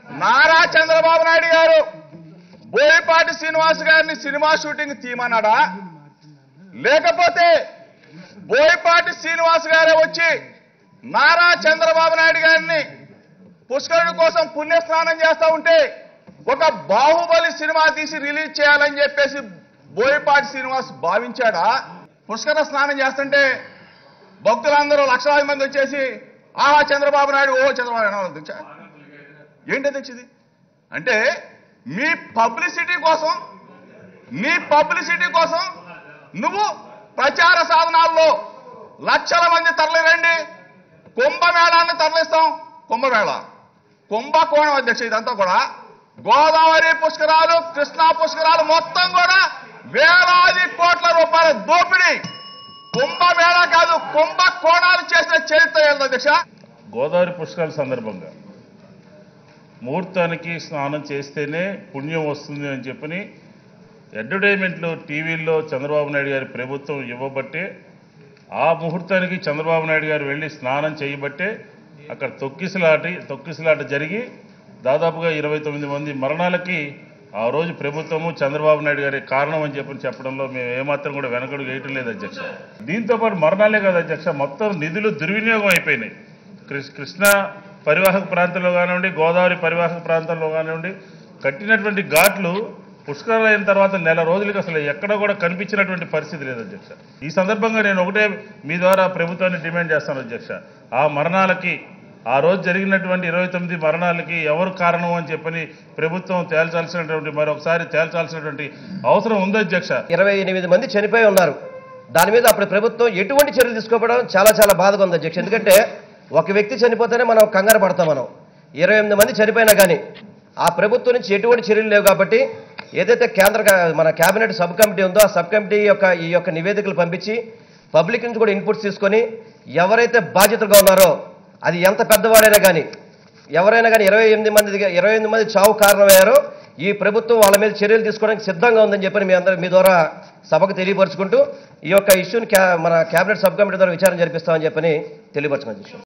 నారా చంద్రబాబు నాయుడు గారు బోయపాటి శ్రీనివాస్ గారిని cinema shooting తీయమన్నాడా లేకపోతే బోయపాటి శ్రీనివాస్ గారే వచ్చి నారా చంద్రబాబు నాయుడు గారిని పుష్కరుడి కోసం పుణ్యస్నానం చేస్తా ఉంటే ఒక బాహుబలి సినిమా తీసి రిలీజ్ చేయాలని చెప్పేసి బోయపాటి శ్రీనివాస్ భావించాడా పుష్కర స్నానం చేస్తుంటే భక్తులందరూ లక్షలాది మంది వచ్చేసి ఆహా చంద్రబాబు నాయుడు ఓ చంద్రబాబు నాయుడు అధ్యక్ష ఏంటి అధ్యక్ష ఇది అంటే మీ పబ్లిసిటీ కోసం నీ పబ్లిసిటీ కోసం నువ్వు ప్రచార సాధనాల్లో లక్షల మంది తరలిరండి కుంభమేళాన్ని తరలిస్తాం కుంభమేళ కుంభకోణం అధ్యక్ష ఇదంతా కూడా గోదావరి పుష్కరాలు కృష్ణా పుష్కరాలు మొత్తం కూడా వేలాది కోట్ల రూపాయల దోపిడీ కుంభమేళ కాదు కుంభకోణాలు చేసిన చరిత్ర ఏంటి అధ్యక్ష గోదావరి పుష్కరాల సందర్భంగా ముహూర్తానికి స్నానం చేస్తేనే పుణ్యం వస్తుంది అని చెప్పని అడ్వర్టైజ్మెంట్లు టీవీల్లో చంద్రబాబు నాయుడు గారి ప్రభుత్వం ఇవ్వబట్టే ఆ ముహూర్తానికి చంద్రబాబు నాయుడు గారు వెళ్ళి స్నానం చేయబట్టే అక్కడ తొక్కిసలాటి తొక్కిసలాట జరిగి దాదాపుగా ఇరవై తొమ్మిది మంది మరణాలకి ఆ రోజు ప్రభుత్వము చంద్రబాబు నాయుడు గారి కారణం అని చెప్పని చెప్పడంలో మేము ఏమాత్రం కూడా వెనకడుగు వేయటం లేదు అధ్యక్ష దీంతో పాటు మరణాలే కాదు అధ్యక్ష మొత్తం నిధులు దుర్వినియోగం అయిపోయినాయి కృష్- కృష్ణా పరివాహక ప్రాంతంలో కానివ్వండి గోదావరి పరివాహక ప్రాంతంలో కానివ్వండి కట్టినటువంటి ఘాట్లు పుష్కరాలు అయిన తర్వాత నెల రోజులకి అసలు ఎక్కడ కూడా కనిపించినటువంటి పరిస్థితి లేదు అధ్యక్ష ఈ సందర్భంగా నేను ఒకటే మీ ద్వారా ప్రభుత్వాన్ని డిమాండ్ చేస్తాను అధ్యక్ష ఆ మరణాలకి ఆ రోజు జరిగినటువంటి ఇరవై తొమ్మిది మరణాలకి ఎవరు కారణం అని చెప్పని ప్రభుత్వం తేల్చాల్సినటువంటి మరొకసారి తేల్చాల్సినటువంటి అవసరం ఉంది అధ్యక్ష ఇరవై ఎనిమిది మంది చనిపోయి ఉన్నారు దాని మీద అప్పుడు ప్రభుత్వం ఎటువంటి చర్యలు తీసుకోవడం చాలా చాలా బాధగా ఉంది అధ్యక్ష ఎందుకంటే ఒక వ్యక్తి చనిపోతేనే మనం కంగారు పడతాం మనం ఇరవై ఎనిమిది మంది చనిపోయినా కానీ ఆ ప్రభుత్వం నుంచి ఎటువంటి చర్యలు లేవు కాబట్టి ఏదైతే కేంద్ర కా- మన కేబినెట్ సబ్ కమిటీ ఉందో ఆ సబ్ కమిటీ యొక్క ఈ యొక్క నివేదికలు పంపించి పబ్లిక్ నుంచి కూడా ఇన్పుట్స్ తీసుకొని ఎవరైతే బాధ్యతగా ఉన్నారో అది ఎంత పెద్దవాడైనా కానీ ఎవరైనా కానీ ఇరవై ఎనిమిది మంది ఇరవై ఎనిమిది మంది చావు కారణమయ్యారో ఈ ప్రభుత్వం వాళ్ళ మీద చర్యలు తీసుకోవడానికి సిద్ధంగా ఉందని చెప్పని మీ అందరూ మీ ద్వారా సభకు తెలియపరుచుకుంటూ ఈ యొక్క ఇష్యూని క్యా మన కేబినెట్ సబ్ కమిటీ ద్వారా విచారణ జరిపిస్తామని చెప్పని తెలియపరచుకున్నాను